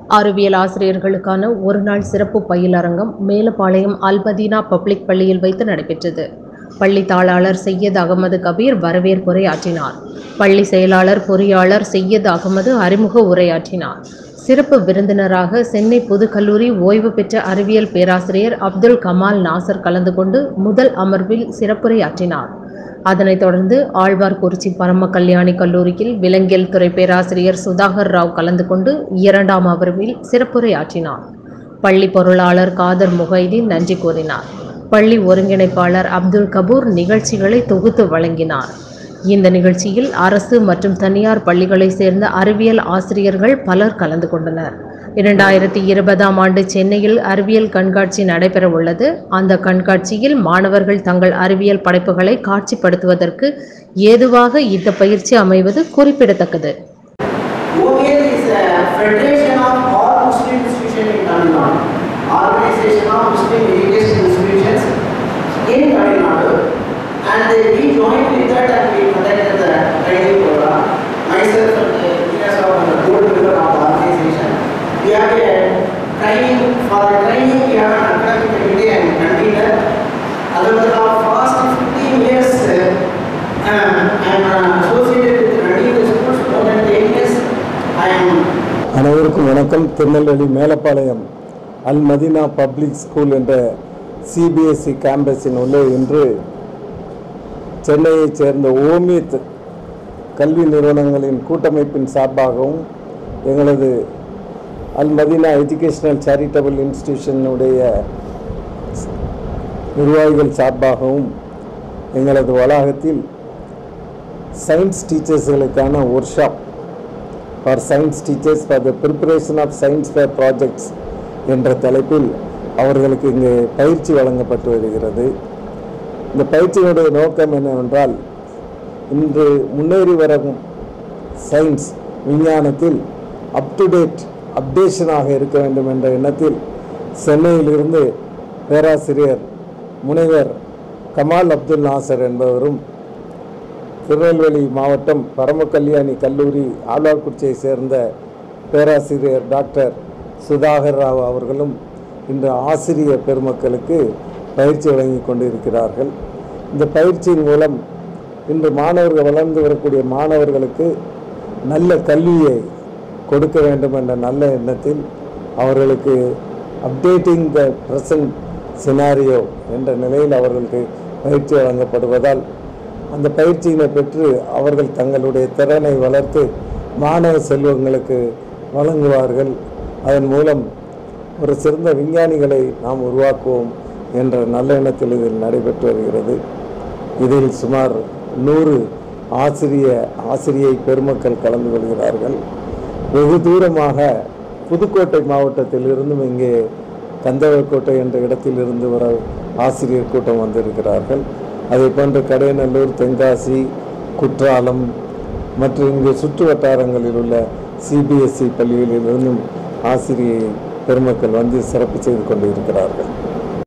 அறிவியல் ஆசிரியர்களுக்கான ஒருநாள் சிறப்பு பயிலரங்கம் மேலப்பாளையம் அல்மதீனா பப்ளிக் பள்ளியில் வைத்து நடைபெற்றது பள்ளி தாளாளர் செய்யத் அகமது கபீர் வரவேற்புரை ஆற்றினார் பள்ளி செயலாளர் பொறியாளர் செய்யத் அகமது அறிமுக உரையாற்றினார் சிறப்பு விருந்தினராக சென்னை பொதுக்கல்லூரி ஓய்வு பெற்ற அறிவியல் பேராசிரியர் அப்துல் கமால் நாசர் கலந்து கொண்டு முதல் அமர்வில் சிறப்புரையாற்றினார் அதனைத் தொடர்ந்து ஆழ்வார்குறிச்சி பரம கல்யாணி கல்லூரியில் விலங்கியல் துறை பேராசிரியர் சுதாகர் ராவ் கலந்து கொண்டு இரண்டாம் அமர்வில் சிறப்புரையாற்றினார் பள்ளி பொருளாளர் காதர் முகைதீன் நன்றி கூறினார் பள்ளி ஒருங்கிணைப்பாளர் அப்துல் கபூர் நிகழ்ச்சிகளை தொகுத்து வழங்கினார் இந்த நிகழ்ச்சியில் அரசு மற்றும் தனியார் பள்ளிகளைச் சேர்ந்த அறிவியல் ஆசிரியர்கள் பலர் கலந்து கொண்டனர் இரண்டாயிரத்தி இருபதாம் ஆண்டு சென்னையில் அறிவியல் கண்காட்சி நடைபெற உள்ளது அந்த கண்காட்சியில் மாணவர்கள் தங்கள் அறிவியல் படைப்புகளை காட்சிப்படுத்துவதற்கு ஏதுவாக இந்த பயிற்சி அமைவது குறிப்பிடத்தக்கது OVL is a federation of all Muslim institutions in Tamil Nadu, organization of Muslim education institutions in Tamil Nadu, and we joined with that and we conducted the training program. Myself and the leaders of the board member of the organization, we have a training, for the training we have an academic committee and convener. Along the past 15 years, uh, I am associated with running the schools more than 10 years. I am அனைவருக்கும் வணக்கம் Tirunelveli Melapalayam Al Madina public school என்ற CBSE கேம்பஸின் உள்ளே இன்று சென்னையைச் சேர்ந்த ஓமித் கல்வி நிறுவனங்களின் கூட்டமைப்பின் சார்பாகவும் எங்களது அல் மதீனா எஜுகேஷனல் சேரிட்டபிள் இன்ஸ்டிடியூஷனுடைய நிர்வாகிகள் சார்பாகவும் எங்களது வளாகத்தில் சயின்ஸ் டீச்சர்ஸ்களுக்கான workshop for science teachers for the preparation of science fair projects என்ற தலைப்பில் அவர்களுக்கு இங்கே பயிற்சி வழங்கப்பட்டு வருகிறது இந்த பயிற்சியினுடைய நோக்கம் என்னவென்றால் இன்று முன்னேறி வரும் சயின்ஸ் விஞ்ஞானத்தில் அப் டு டேட் அப்டேஷனாக இருக்க வேண்டும் என்ற எண்ணத்தில் சென்னையிலிருந்து பேராசிரியர் முனைவர் கமால் அப்துல் நாசர் என்பவரும் திருநெல்வேலி மாவட்டம் பரமக்கல்யாணி கல்லூரி ஆழ்வார்குறிச்சியை சேர்ந்த பேராசிரியர் டாக்டர் சுதாகர் ராவ் அவர்களும் இன்று ஆசிரிய பெருமக்களுக்கு பயிற்சி வழங்கி கொண்டிருக்கிறார்கள் இந்த பயிற்சியின் மூலம் இன்று மாணவர்கள் வளர்ந்து வரக்கூடிய மாணவர்களுக்கு நல்ல கல்வியை கொடுக்க வேண்டும் என்ற நல்ல எண்ணத்தில் அவர்களுக்கு அப்டேட்டிங் த ப்ரெசன்ட் சினாரியோ என்ற நிலையில் அவர்களுக்கு பயிற்சி வழங்கப்படுவதால் அந்த பயிற்சியினை பெற்று அவர்கள் தங்களுடைய திறனை வளர்த்து மாணவ செல்வங்களுக்கு வழங்குவார்கள் அதன் மூலம் ஒரு சிறந்த விஞ்ஞானிகளை நாம் உருவாக்குவோம் என்ற நல்ல எண்ணத்தில் இதில் நடைபெற்று வருகிறது இதில் சுமார் நூறு ஆசிரிய ஆசிரியை பெருமக்கள் கலந்து கொள்கிறார்கள் வெகு தூரமாக புதுக்கோட்டை மாவட்டத்தில் இருந்தும் இங்கே கந்தவக்கோட்டை என்ற இடத்தில் இருந்து வர ஆசிரியர் கூட்டம் வந்திருக்கிறார்கள் அதே போன்று கடையநல்லூர் தென்காசி குற்றாலம் மற்றும் இங்கு சுற்று வட்டாரங்களில் உள்ள சிபிஎஸ்இ பள்ளிகளிலிருந்தும் ஆசிரியை பெருமக்கள் வந்து சிறப்பு செய்து கொண்டிருக்கிறார்கள்